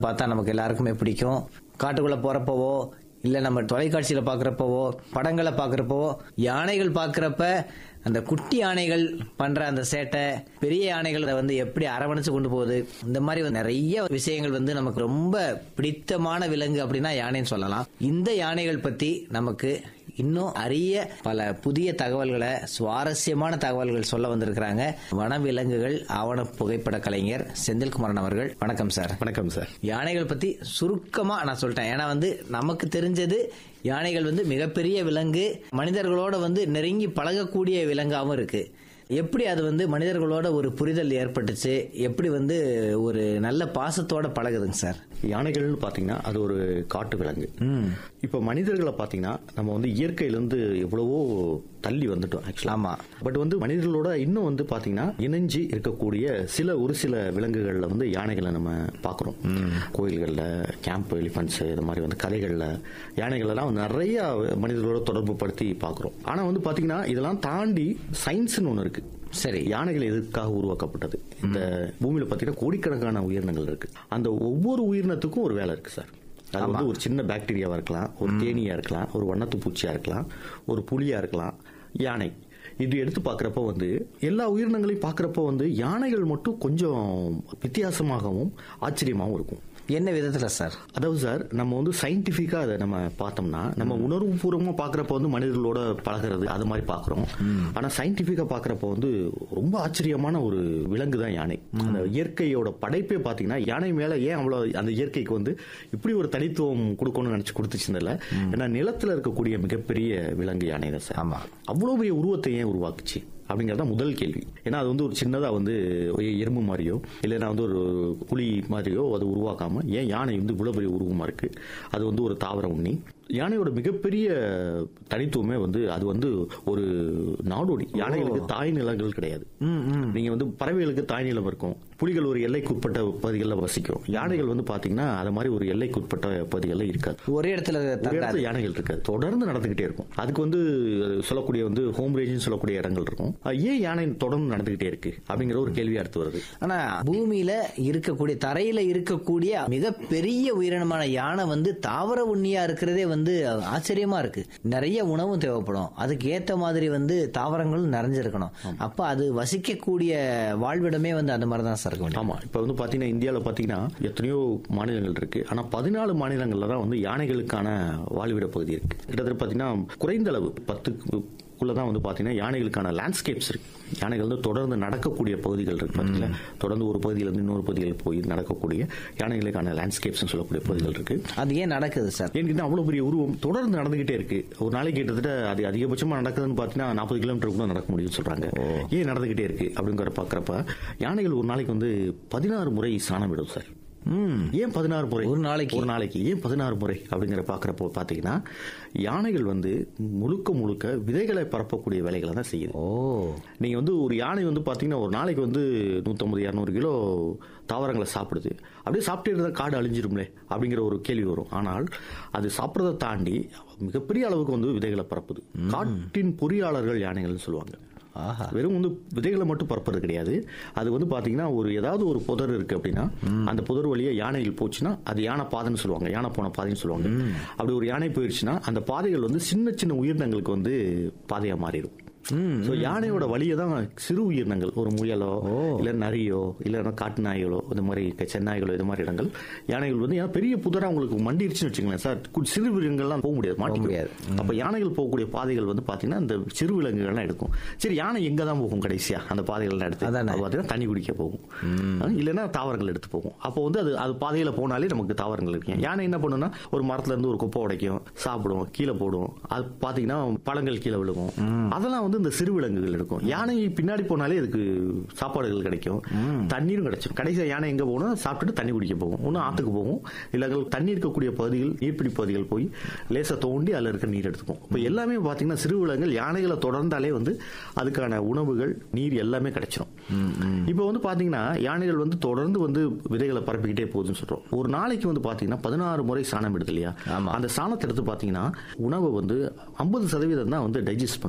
பார்த்தா நமக்கு எல்லாருக்குமே பிடிக்கும் காட்டுக்குள்ள போறப்பவோ இல்ல நம்ம தொலைக்காட்சியில பாக்குறப்பவோ படங்களை பாக்குறப்பவோ யானைகள் பாக்குறப்ப அந்த குட்டி யானைகள் பண்ற அந்த சேட்டை பெரிய யானைகளை வந்து எப்படி அரவணைச்சு கொண்டு போகுது இந்த மாதிரி வந்து நிறைய விஷயங்கள் வந்து நமக்கு ரொம்ப பிடித்தமான விலங்கு அப்படின்னா யானைன்னு சொல்லலாம் இந்த யானைகள் பத்தி நமக்கு இன்னும் அரிய பல புதிய தகவல்களை சுவாரஸ்யமான தகவல்கள் சொல்ல வந்திருக்கிறாங்க வனவிலங்குகள் ஆவண புகைப்பட கலைஞர் செந்தில்குமாரன் அவர்கள் வணக்கம் சார் வணக்கம் சார் யானைகள் பத்தி சுருக்கமா நான் சொல்லிட்டேன் ஏன்னா வந்து நமக்கு தெரிஞ்சது யானைகள் வந்து மிகப்பெரிய விலங்கு மனிதர்களோட வந்து நெருங்கி பழகக்கூடிய விலங்காகவும் இருக்கு எப்படி அது வந்து மனிதர்களோட ஒரு புரிதல் ஏற்பட்டுச்சு எப்படி வந்து ஒரு நல்ல பாசத்தோட பழகுதுங்க சார் யானைகள்னு பாத்தீங்கன்னா அது ஒரு காட்டு விலங்கு இப்ப மனிதர்களை பாத்தீங்கன்னா நம்ம வந்து இயற்கையிலிருந்து எவ்வளவோ தள்ளி வந்துட்டோம் ஆக்சுவலா ஆமா. பட் வந்து மனிதர்களோட இன்னும் வந்து பாத்தீங்கன்னா இணைஞ்சு இருக்கக்கூடிய சில ஒரு சில விலங்குகள்ல வந்து யானைகளை நம்ம பாக்குறோம் கோயில்கள்ல கேம்ப் எலிஃபண்ட்ஸ் இது மாதிரி வந்து கதைகள்ல யானைகள் எல்லாம் நிறைய மனிதர்களோட தொடர்பு படுத்தி பாக்குறோம் ஆனா வந்து பாத்தீங்கன்னா இதெல்லாம் தாண்டி சயின்ஸ்னு ஒண்ணு இருக்கு சரி யானைகள் எதுக்காக உருவாக்கப்பட்டது இந்த பூமியில பாத்தீங்கன்னா கோடிக்கணக்கான உயிரினங்கள் இருக்கு அந்த ஒவ்வொரு உயிரினத்துக்கும் ஒரு வேலை இருக்கு சார் அது வந்து ஒரு சின்ன பாக்டீரியாவா இருக்கலாம் ஒரு தேனியா இருக்கலாம் ஒரு வண்ணத்து பூச்சியா இருக்கலாம் ஒரு புலியா இருக்கலாம் யானை இது எடுத்து பார்க்கறப்ப வந்து எல்லா உயிரினங்களையும் பார்க்கறப்ப வந்து யானைகள் மட்டும் கொஞ்சம் வித்தியாசமாகவும் ஆச்சரியமாகவும் இருக்கும் என்ன விதத்துல சார் அதாவது சார் நம்ம வந்து சயின்டிபிக்கா அதை நம்ம பார்த்தோம்னா நம்ம உணர்வு பூர்வமா பாக்குறப்ப வந்து மனிதர்களோட பழகுறது அது மாதிரி பாக்குறோம் ஆனா சயின்டிபிக்கா பாக்குறப்ப வந்து ரொம்ப ஆச்சரியமான ஒரு விலங்கு தான் யானை அந்த இயற்கையோட படைப்பே பாத்தீங்கன்னா யானை மேல ஏன் அவ்வளவு அந்த இயற்கைக்கு வந்து இப்படி ஒரு தனித்துவம் கொடுக்கணும்னு நினைச்சு கொடுத்துச்சுல ஏன்னா நிலத்துல இருக்கக்கூடிய மிகப்பெரிய விலங்கு யானை தான் சார் ஆமா. அவ்வளவு பெரிய உருவத்தை ஏன் உருவாக்குச்சு அப்படிங்கறது தான் முதல் கேள்வி ஏன்னா அது வந்து ஒரு சின்னதா வந்து ஒரு எறும்பு மாதிரியோ இல்லைன்னா வந்து ஒரு புலி மாதிரியோ அது உருவாக்காம ஏன் யானை வந்து இவ்வளவு பெரிய உருவமா இருக்கு அது வந்து ஒரு தாவர உண்ணி யானையோட மிகப்பெரிய தனித்துவமே வந்து அது வந்து ஒரு நாடோடி யானைகளுக்கு தாய் நிலங்கள் கிடையாது நீங்க வந்து பறவைகளுக்கு தாய் நிலம் இருக்கும் புலிகள் ஒரு எல்லைக்குட்பட்ட பகுதிகளில் வசிக்கும் யானைகள் வந்து பாத்தீங்கன்னா அது மாதிரி ஒரு எல்லைக்குட்பட்ட பகுதிகளில் இருக்காது ஒரே இடத்துல ஒரு தங்காது இடத்துல யானைகள் இருக்காது தொடர்ந்து நடந்துகிட்டே இருக்கும் அதுக்கு வந்து சொல்லக்கூடிய வந்து ஹோம் ரேஞ்சுன்னு சொல்லக்கூடிய இடங்கள் இருக்கும் அஹ் ஏன் யானை தொடர்ந்து நடந்துகிட்டே இருக்கு அப்படிங்கிற ஒரு கேள்வி அடுத்து வருது ஆனா பூமியில இருக்கக்கூடிய தரையில இருக்கக்கூடிய மிகப்பெரிய உயிரினமான யானை வந்து தாவர உண்ணியா இருக்கிறதே வந்து ஆச்சரியமா இருக்கு நிறைய உணவும் தேவைப்படும் அதுக்கு ஏத்த மாதிரி வந்து தாவரங்களும் நிறைஞ்சிருக்கணும் அப்ப அது வசிக்கக்கூடிய வாழ்விடமே வந்து அந்த மாதிரி தான் சார் இருக்க முடியும் ஆமா இப்ப வந்து பாத்தீங்கன்னா இந்தியாவில் பாத்தீங்கன்னா எத்தனையோ மாநிலங்கள் இருக்கு ஆனா பதினாலு மாநிலங்கள்ல தான் வந்து யானைகளுக்கான வாழ்விட பகுதி இருக்கு கிட்டத்தட்ட பாத்தீங்கன்னா குறைந்த அளவு பத்துக்குள்ள தான் வந்து பாத்தீங்கன்னா யானைகளுக்கான லேண்ட்ஸ்கேப்ஸ் இருக்கு யானைகள் வந்து தொடர்ந்து நடக்கக்கூடிய பகுதிகள் இருக்கு பாத்தீங்களா தொடர்ந்து ஒரு பகுதியில இருந்து இன்னொரு பகுதியில் போய் நடக்கக்கூடிய யானைகளுக்கான லேண்ட்ஸ்கேப்ஸ் சொல்லக்கூடிய பகுதிகள் இருக்கு அது ஏன் நடக்குது சார் ஏன்னு அவ்வளவு பெரிய உருவம் தொடர்ந்து நடந்துகிட்டே இருக்கு ஒரு நாளைக்கு கிட்டத்தட்ட அது அதிகபட்சமா நடக்குதுன்னு பாத்தீங்கன்னா நாற்பது கிலோமீட்டர் கூட நடக்க முடியும்னு சொல்றாங்க ஏன் நடந்துகிட்டே இருக்கு அப்படிங்கிற பாக்குறப்ப யானைகள் ஒரு நாளைக்கு வந்து பதினாறு முறை சாணம் விடும் சார் ஏன் பதினாறு முறை ஒரு நாளைக்கு? ஒரு நாளைக்கு ஏன் பதினாறு முறை அப்படிங்கிற பாக்குறப்போ பாத்தீங்கன்னா யானைகள் வந்து முழுக்க முழுக்க விதைகளை பரப்பக்கூடிய வேலைகளை தான் செய்யுது ஓ நீங்க வந்து ஒரு யானை வந்து பாத்தீங்கன்னா ஒரு நாளைக்கு வந்து நூத்தம்பது இரநூறு கிலோ தாவரங்களை சாப்பிடுது அப்படியே சாப்பிட்டே இருந்தா காடு அழிஞ்சிரும்லே அப்படிங்கிற ஒரு கேள்வி வரும் ஆனால் அது சாப்பிட்றதை தாண்டி மிகப்பெரிய அளவுக்கு வந்து விதைகளை பரப்புது காட்டின் பொறியாளர்கள் யானைகள்னு சொல்லுவாங்க ஆஹா வெறும் வந்து விதைகளை மட்டும் பரப்புறது கிடையாது அது வந்து பாத்தீங்கன்னா ஒரு ஏதாவது ஒரு புதர் இருக்கு அப்படின்னா அந்த புதர் வழியா யானைகள் போச்சுன்னா அது யானை பாதைன்னு சொல்லுவாங்க யானை போன பாதைன்னு சொல்லுவாங்க அப்படி ஒரு யானை போயிருச்சுன்னா அந்த பாதைகள் வந்து சின்ன சின்ன உயிரினங்களுக்கு வந்து பாதையா மாறிடும் So, யானையோட வழியை தான் சிறு உயிரினங்கள் ஒரு முயலோ இல்ல நரியோ இல்ல காட்டு நாய்களோ இந்த மாதிரி க- சென்னாய்களோ இது மாதிரி இடங்கள் யானைகள் வந்து ஏன் பெரிய புதரா உங்களுக்கு மண்டிருச்சுன்னு வச்சுங்களேன் சார் கு- சிறு விலங்குகள்லாம் போக முடியாது மாட்டிக்கும் முடியாது. அப்ப யானைகள் போகக்கூடிய பாதைகள் வந்து பாத்தீங்கன்னா இந்த சிறு விலங்குகள்லாம் எடுக்கும் சரி யானை எங்க தான் போகும் கடைசியா அந்த பாதைகள் எடுத்து அதானே. அப்ப பாத்தீங்கன்னா தண்ணி குடிக்க போகும் அஹ் இல்லைன்னா தாவரங்கள் எடுத்து போகும் அப்போ வந்து அது அது பாதையில போனாலே நமக்கு தாவரங்கள் இருக்கு யானை என்ன பண்ணுன்னா ஒரு மரத்துல இருந்து ஒரு குப்பை உடைக்கும் சாப்பிடும் கீழே போடும் அது பாத்தீங்கன்னா பழங்கள் கீழே விழுகும் அதெல்லாம் வந்து இந்த சிறு விலங்குகள் எடுக்கும் யானை பின்னாடி போனாலே இதுக்கு சாப்பாடுகள் கிடைக்கும் தண்ணீரும் கிடைச்சிடும் கடைசியா யானை எங்க போகணும் சாப்பிட்டுட்டு தண்ணி குடிக்க போகும் ஒன்னும் ஆத்துக்கு போகும் இல்ல தண்ணி இருக்கக்கூடிய பகுதிகள் நீர்ப்பிடி பகுதிகள் போய் லேசா தோண்டி அதுல இருக்க நீர் எடுத்துக்கும் இப்போ எல்லாமே பாத்தீங்கன்னா சிறு விலங்குகள் யானைகளை தொடர்ந்தாலே வந்து அதுக்கான உணவுகள் நீர் எல்லாமே கிடைச்சிரும் இப்போ வந்து பாத்தீங்கன்னா யானைகள் வந்து தொடர்ந்து வந்து விதைகளை பரப்பிக்கிட்டே போகுதுன்னு சொல்றோம் ஒரு நாளைக்கு வந்து பாத்தீங்கன்னா பதினாறு முறை சாணம் எடுது இல்லையா ஆமா. அந்த சாணத்தை எடுத்து பாத்தீங்கன்னா உணவை வந்து ஐம்பது சதவீதம் தான் வந்து டைஜஸ்ட் பண்ணும்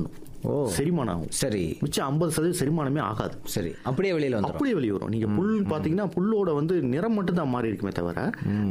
ஓ. செரிமானம் ஆகும் சரி மிச்சம் ஐம்பது சதவீதம் செரிமானமே ஆகாது சரி அப்படியே வெளியில வந்துடும் அப்படியே வெளியே வரும் நீங்க புல் பாத்தீங்கன்னா புல்லோட வந்து நிறம் மட்டும் தான் மாறி இருக்குமே தவிர